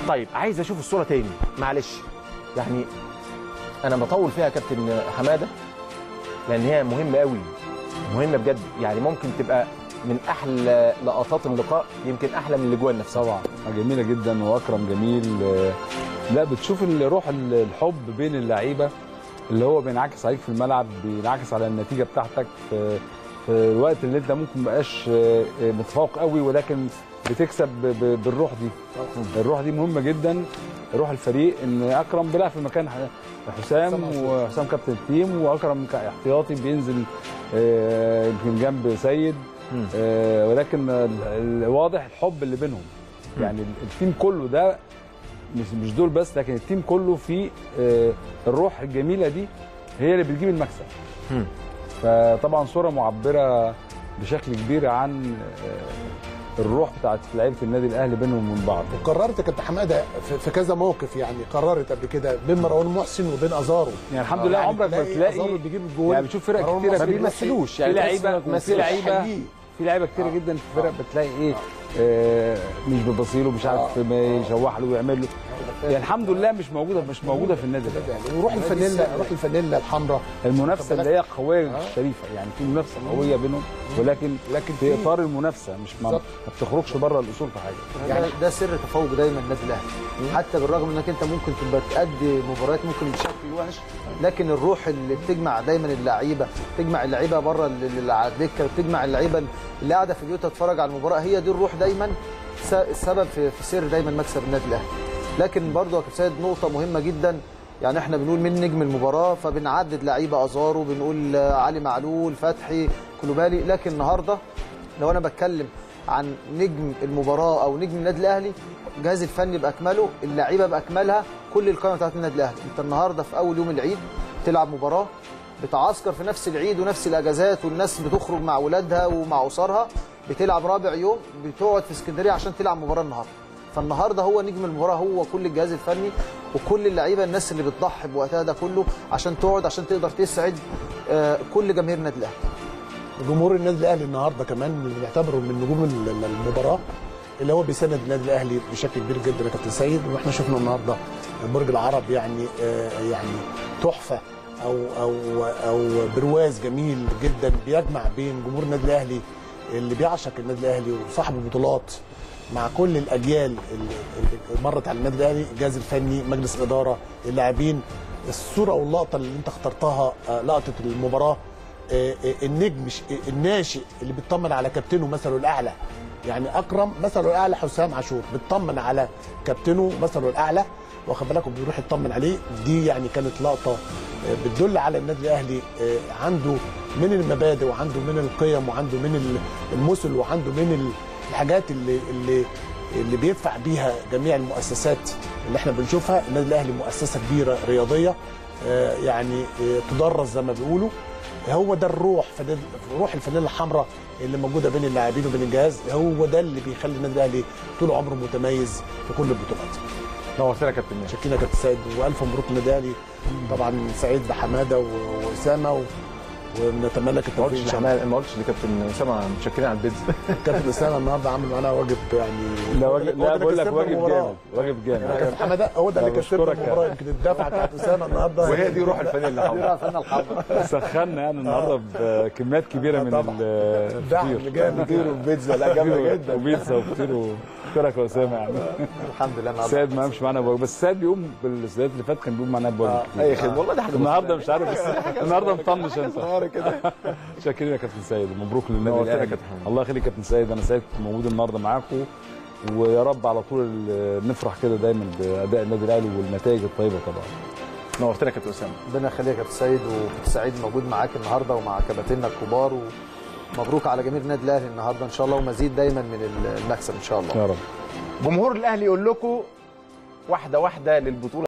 طيب عايز اشوف الصوره تاني معلش يعني انا بطول فيها يا كابتن حماده لان هي مهمه قوي مهمه بجد يعني ممكن تبقى من احلى لقطات اللقاء يمكن احلى من الاجوان نفسها طبعا جميله جدا واكرم جميل آه، لا بتشوف ال- روح ال- الحب بين اللعيبه اللي هو بينعكس عليك في الملعب بينعكس على النتيجه بتاعتك في, في الوقت اللي انت ممكن مبقاش آه، آه، متفوق قوي ولكن بتكسب ب- ب- بالروح دي الروح دي مهمه جدا روح الفريق ان اكرم بيلعب في مكان ح- حسام وحسام كابتن التيم واكرم كاحتياطي بينزل آه، يمكن جنب سيد مم. آه، ولكن ال- ال- واضح الحب اللي بينهم يعني ال- التيم كله ده مش مش دول بس لكن التيم كله فيه آه، الروح الجميله دي هي اللي بتجيب المكسب مم. فطبعا صوره معبره بشكل كبير عن آه، الروح بتاعت لعيبه النادي الاهلي بينهم وبين بعض وقررت يا كابتن حماده في- في كذا موقف يعني قررت قبل كده بين مروان محسن وبين ازارو يعني الحمد لله عمرك ما تلاقي ازارو بيجيب الجول يعني بتشوف فرق مروان كتيره محسن ما بتلاقي- بيمثلوش في يعني لعيبه تحس إنه في لعيبه حقيقي. في لعيبه كتيره جدا في فرق بتلاقي ايه آه مش ببصيله مش عارف ما يشوح له ويعمل له يعني الحمد لله مش موجوده مش موجوده في النادي ده يعني وروح الفانيلا روح الفانيلا الحمراء المنافسه اللي هي قويه شريفه يعني في منافسه قويه بينهم ولكن لكن في في- اطار المنافسه مش ما, ما بالظبط. بتخرجش بره الاصول في حاجه يعني ده سر تفوق دايما النادي الاهلي حتى بالرغم انك انت ممكن تبقى تأدي مباريات ممكن بشكل وحش لكن الروح اللي بتجمع دايما اللعيبه تجمع اللعيبه بره اللي على الدكه بتجمع اللعيبه اللي قاعده في بيوتها تتفرج على المباراه هي دي الروح دايما س- السبب في في سر دايما مكسب النادي الاهلي لكن برضه يا كابتن سيد نقطه مهمه جدا يعني احنا بنقول مين نجم المباراه فبنعدد لعيبه ازارو بنقول آه، علي معلول فتحي كلوبالي لكن النهارده لو انا بتكلم عن نجم المباراه او نجم النادي الاهلي الجهاز الفني باكمله اللعيبه باكملها كل القائمه بتاعت النادي الاهلي انت النهارده في اول يوم العيد تلعب مباراه بتعسكر في نفس العيد ونفس الاجازات والناس بتخرج مع اولادها ومع اسرها بتلعب رابع يوم بتقعد في اسكندريه عشان تلعب مباراه النهارده فالنهارده هو نجم المباراه هو كل الجهاز الفني وكل اللعيبه الناس اللي بتضحي بوقتها ده كله عشان تقعد عشان تقدر تسعد آه، كل جماهير النادي الاهلي جمهور النادي الاهلي النهارده كمان اللي بنعتبره من نجوم ال- ال- المباراه اللي هو بيساند النادي الاهلي بشكل كبير جدا يا كابتن سيد واحنا شفنا النهارده برج العرب يعني آه، يعني تحفه او او او برواز جميل جدا بيجمع بين جمهور النادي الاهلي اللي بيعشق النادي الاهلي وصاحب البطولات مع كل الاجيال اللي اللي مرت على النادي الاهلي الجهاز الفني مجلس الاداره اللاعبين الصوره واللقطه اللي انت اخترتها آه، لقطه المباراه آه، آه، النجم ش- آه، الناشئ اللي بيطمن على كابتنه مثله الاعلى يعني اكرم مثله الاعلى حسام عاشور بيطمن على كابتنه مثله الاعلى واخد بالك وبيروح يطمن عليه دي يعني كانت لقطه آه، بتدل على النادي الاهلي آه، عنده من المبادئ وعنده من القيم وعنده من ال- المثل وعنده من ال- الحاجات اللي اللي اللي بيدفع بيها جميع المؤسسات اللي احنا بنشوفها النادي الاهلي مؤسسه كبيره رياضيه آه، يعني آه، تدرس زي ما بيقولوا هو ده الروح فده روح الفانيلا الحمراء اللي موجوده بين اللاعبين وبين الجهاز هو ده اللي بيخلي النادي الاهلي طول عمره متميز في كل البطولات نورتنا يا كابتن ماشي شكرا يا كابتن سيد والف مبروك للنادي الاهلي طبعا سعيد بحماده و- واسامه و... ونتمنى لك ما التوفيق قلتش إن شاء الله. لحماد- ما قلتش لكابتن اسامه متشكرين على البيتزا كابتن اسامه النهارده عامل معانا واجب يعني لا هو واجب ده لا اللي بقول لك كسبنا واجب المباراة. جامد واجب جامد كابتن حماده هو ده اللي أنا كسبنا بشكرك المباراه يمكن الدفعه بتاعت اسامه النهارده وهي دي روح الفانيلا الحمراء فانا الحمراء سخنا يعني النهارده بكميات كبيره من طبعا. دعم الفطير جامد فطير وبيتزا لا جامده جدا وبيتزا وفطير واشكرك يا اسامه يعني الحمد لله النهارده سيد ما قامش معانا بواجب بس سيد بيقوم بالسيدات اللي فات كان بيقوم معانا بواجب كتير. اي خدمه والله دي حاجه النهارده مش عارف بس النهارده مطنش انت صغيره كده شاكرين يا كابتن سيد مبروك للنادي نورتنا يا الاهلي كابتن حمد. الله يخليك يا كابتن سيد انا سعيد موجود النهارده معاكم ويا رب على طول ال- نفرح كده دايما باداء النادي الاهلي والنتائج الطيبه طبعا نورتنا يا كابتن اسامه ربنا يخليك يا كابتن سيد وكنت سعيد موجود معاك النهارده ومع كباتننا الكبار ومبروك على جميع النادي الاهلي النهارده ان شاء الله ومزيد دايما من المكسب ان شاء الله يا رب جمهور الاهلي يقول لكم واحده واحده للبطوله